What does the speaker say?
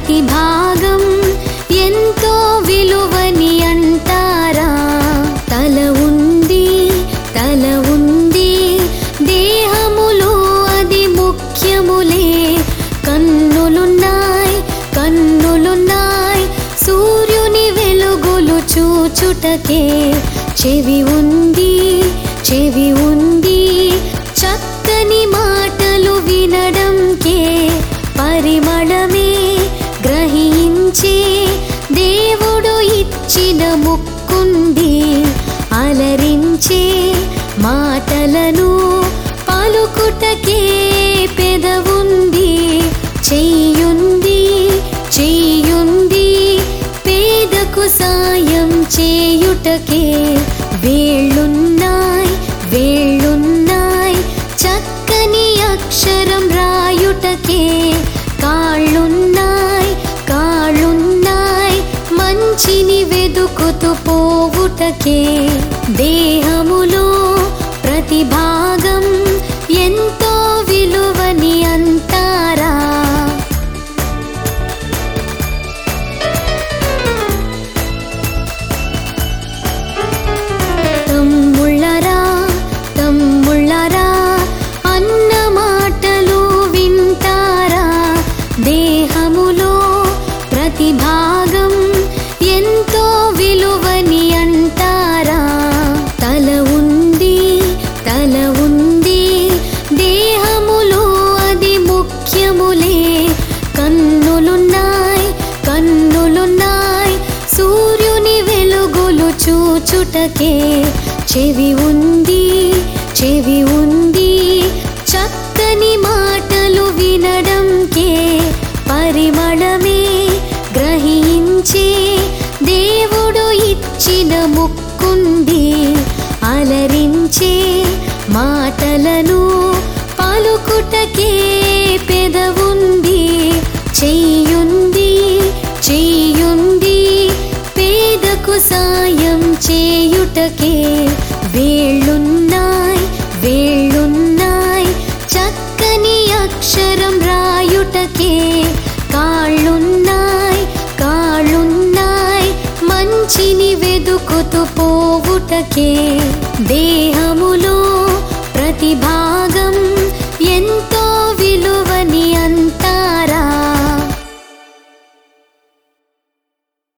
ప్రతి భాగం ఎంతో విలువని అంటారా తల ఉంది తల ఉంది దేహములో అది ముఖ్యములే కన్నులున్నాయి కన్నులున్నాయి సూర్యుని వెలుగులు చూచుటకే చెవి ఉంది చెవి ఉంది చక్కని మాటలు వినడంకే పరిమళమే గ్రహించే దేవుడు ఇచ్చిన ముక్కుంది అలరించే మాటలను పలుకుటకే పెదవుంది చెయ్యుంది చెయ్యుంది పేదకు సాయం చేయుటకే వేళ్ళున్నాయి వేళ్ళున్నాయి చక్కని అక్షరం రాయుటకే కాళ్ళున్నాయి కాళ్ళున్నాయి మంచిని వెదుకుతూ పోవుటకే దేహములో ప్రతి భాగం ఎంతో విలువని అంటారా తమ్ముళ్ళరా తమ్ముళ్ళరా అన్న మాటలు వింటారా దేహములో ప్రతి భాగం ఎంతో విలువని అంటారా తల ఉంది తల ఉంది దేహములో అది ముఖ్యములే కన్నులున్నాయి కన్నులున్నాయి సూర్యుని వెలుగులు చూచుటకే చెవి ఉంది చెవి ఉంది చక్కని మాటలు వినడంకే పరిమళమే గ్రహించే దేవుడు ఇచ్చిన ముక్కుంది అలరించే మాటలను పలుకుటకే పెదవుంది చెయ్యుంది చెయ్యుంది పేదకు సాయం చేయుటకే వేళ్ళున్నాయి వేళ్ళున్నాయి చక్కని అక్షరం రాయుటకే కాళ్ళున్నాయి కాళ్ళున్నాయి మంచిని వెదుకుతూ పోవుటకే దేహములో